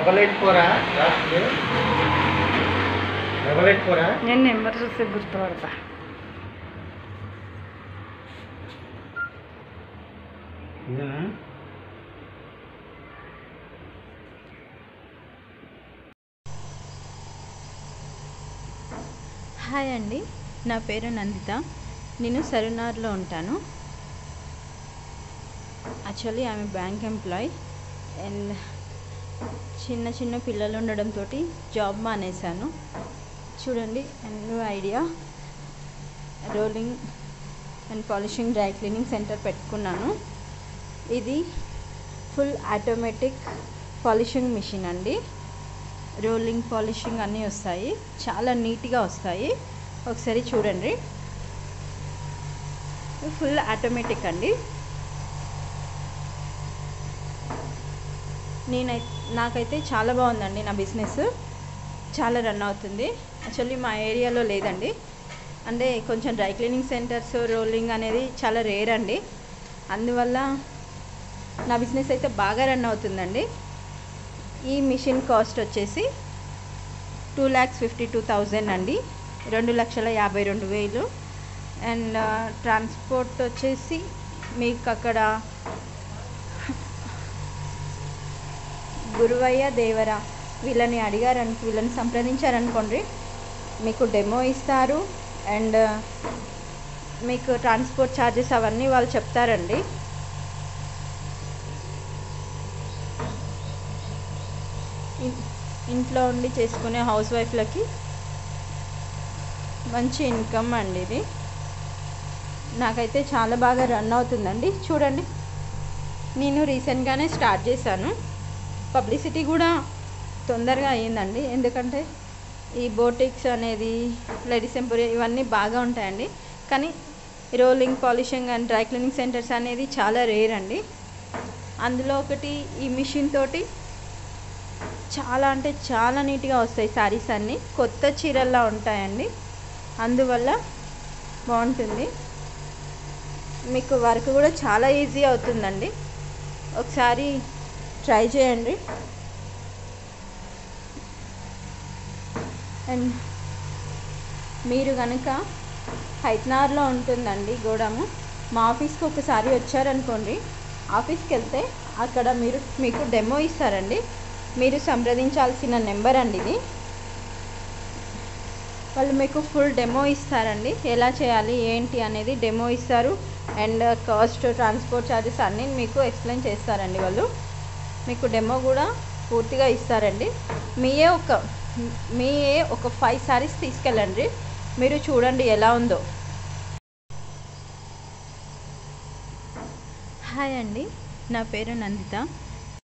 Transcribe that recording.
double eight ఫోరా last double eight ఫోరా నేను నెంబర్ చూస్తే గుర్తుపడతా ఇదేనా హాయ్ అండి నా పేరు నందిత నేను సరునార్లో ఉంటాను యాక్చువల్లీ ఆమె బ్యాంక్ ఎంప్లాయ్ అండ్ చిన్న చిన్న పిల్లలు ఉండడంతో జాబ్ మానేశాను చూడండి new idea rolling and polishing dry cleaning centre పెట్టుకున్నాను ఇది ఫుల్ ఆటోమేటిక్ పాలిషింగ్ మిషన్ అండి రోలింగ్ పాలిషింగ్ అన్నీ వస్తాయి చాలా నీట్గా వస్తాయి ఒకసారి చూడండి ఫుల్ ఆటోమేటిక్ అండి నేనై నాకైతే చాలా బాగుందండి నా బిజినెస్ చాలా రన్ అవుతుంది యాక్చువల్లీ మా ఏరియాలో లేదండి అంటే కొంచెం డ్రై క్లీనింగ్ సెంటర్స్ రోలింగ్ అనేది చాలా రేర్ అండి అందువల్ల నా బిజినెస్ అయితే బాగా రన్ అవుతుందండి ఈ మిషన్ కాస్ట్ వచ్చేసి two lakhs fifty two thousand అండి రెండు లక్షల యాభై రెండు వేలు అండ్ ట్రాన్స్పోర్ట్ వచ్చేసి మీకు అక్కడ గురువయ్య దేవర వీళ్ళని అడిగారను వీళ్ళని సంప్రదించారనుకోండి మీకు డెమో ఇస్తారు అండ్ మీకు ట్రాన్స్పోర్ట్ ఛార్జెస్ అవన్నీ వాళ్ళు చెప్తారండి ఇన్- ఇంట్లో ఉండి చేసుకునే హౌస్ వైఫ్లకి మంచి ఇన్కమ్ అండి ఇది నాకైతే చాలా బాగా రన్ అవుతుందండి చూడండి నేను రీసెంట్గానే స్టార్ట్ చేశాను పబ్లిసిటీ కూడా తొందరగా అయ్యిందండి ఎందుకంటే ఈ బోటిక్స్ అనేది లేడీస్ ఎంపోరియా ఇవన్నీ బాగా ఉంటాయండి కానీ rolling polishing and dry cleaning centres అనేది చాలా రేర్ అండి అందులో ఒకటి ఈ మిషన్ తోటి చాలా అంటే చాలా నీట్గా వస్తాయి శారీస్ అన్నీ కొత్త చీరల్లా ఉంటాయండి అందువల్ల బాగుంటుంది మీకు వర్క్ కూడా చాలా ఈజీ అవుతుందండి ఒకసారి ట్రై చేయండి అండ్ మీరు కనుక హైత్నార్లో ఉంటుందండి గోడము మా ఆఫీస్కి ఒకసారి వచ్చారనుకోండి ఆఫీస్కి వెళ్తే అక్కడ మీరు మీకు డెమో ఇస్తారండి మీరు సంప్రదించాల్సిన నెంబర్ అండి ఇది వాళ్ళు మీకు ఫుల్ డెమో ఇస్తారండి ఎలా చేయాలి ఏంటి అనేది డెమో ఇస్తారు అండ్ కాస్ట్ ట్రాన్స్పోర్ట్ ఛార్జెస్ అన్నీ మీకు ఎక్స్ప్లెయిన్ చేస్తారండి వాళ్ళు మీకు డెమో కూడా పూర్తిగా ఇస్తారండి మీయే ఒక మీయే ఒక ఫైవ్ సారీస్ తీసుకెళ్ళండి మీరు చూడండి ఎలా ఉందో హాయ్ అండి నా పేరు నందిత